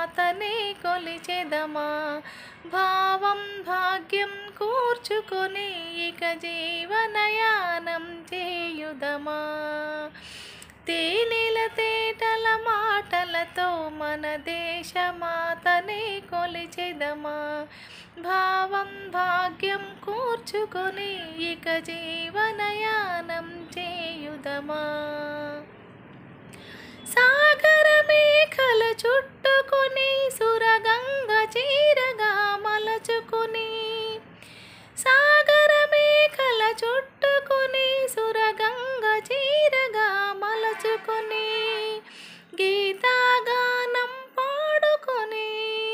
మాతనే కొలిచెదమా భావం భాగ్యం కూర్చుకొని ఇక జీవనయానం చేయుదమా తేనెల తేటల మాటలతో మన దేశమాతనే కొలిచెదమా భావం భాగ్యం కూర్చుకొని ఇక జీవనయానం చేయుదమా సాగర మేఘల చుట్టుకొని సురగంగ చీరగా మలచుకుని సాగర మేఘల చుట్టుకొని సురగంగ చీరగా మలచుకొని గీతాగానం పాడుకొని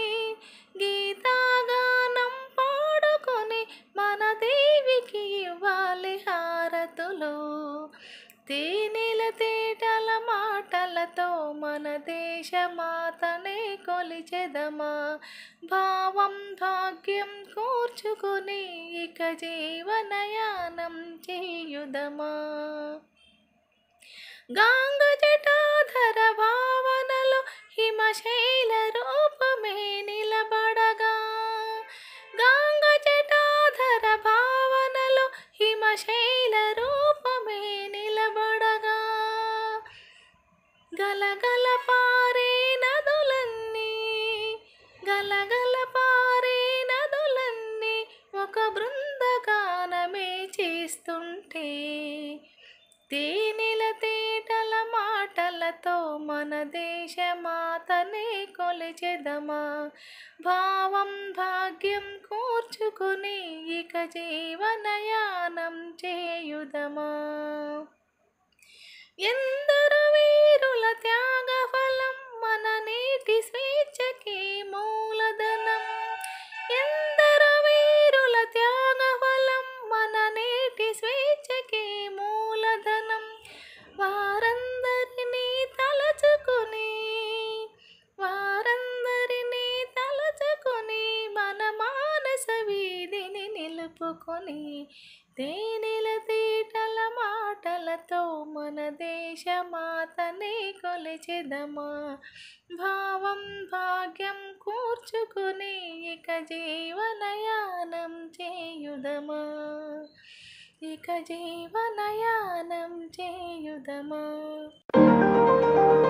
గీతాగానం పాడుకొని మన దేవికి ఇవ్వాలి హారతులు తేనెల తేటల మాటలతో మన దేశమాతనే కొలిచెదమా భావం భాగ్యం కూర్చుకొని ఇక జీవనయానం చేయుదమా గాంగ జటాధర భావనలో హిమశైల రూపమే నిలబడగా గాంగ జటాధర భావనలో హిమశైల రూపమే నిలబడగా గలగల పారే నదులన్నీ గలగల పారే నదులన్నీ ఒక బృందగానమే చేస్తుంటే తేనెల తేటల మాటలతో మన దేశమాతనే కొలిచెదమా భావం భాగ్యం కూర్చుకొని ఇక జీవనయానం చేయుదమా ఎందరు వీరుల త్యాగ ఫలం మన నేటి స్వేచ్ఛకి మూలధనం ఎందరు వీరుల త్యాగ ఫలం మన నేటి స్వేచ్ఛకి మూలధనం వారందరినీ తలచుకొని వారందరినీ తలచుకొని మన మానస వీధిని నిలుపుకొని తేనెల తీటల మాటలతో మన దేశమాతనే కొలిచెదమా భావం భాగ్యం కూర్చుకొని ఇక జీవనయానం చేయుదమా ఇక జీవనయానం చేయుదమా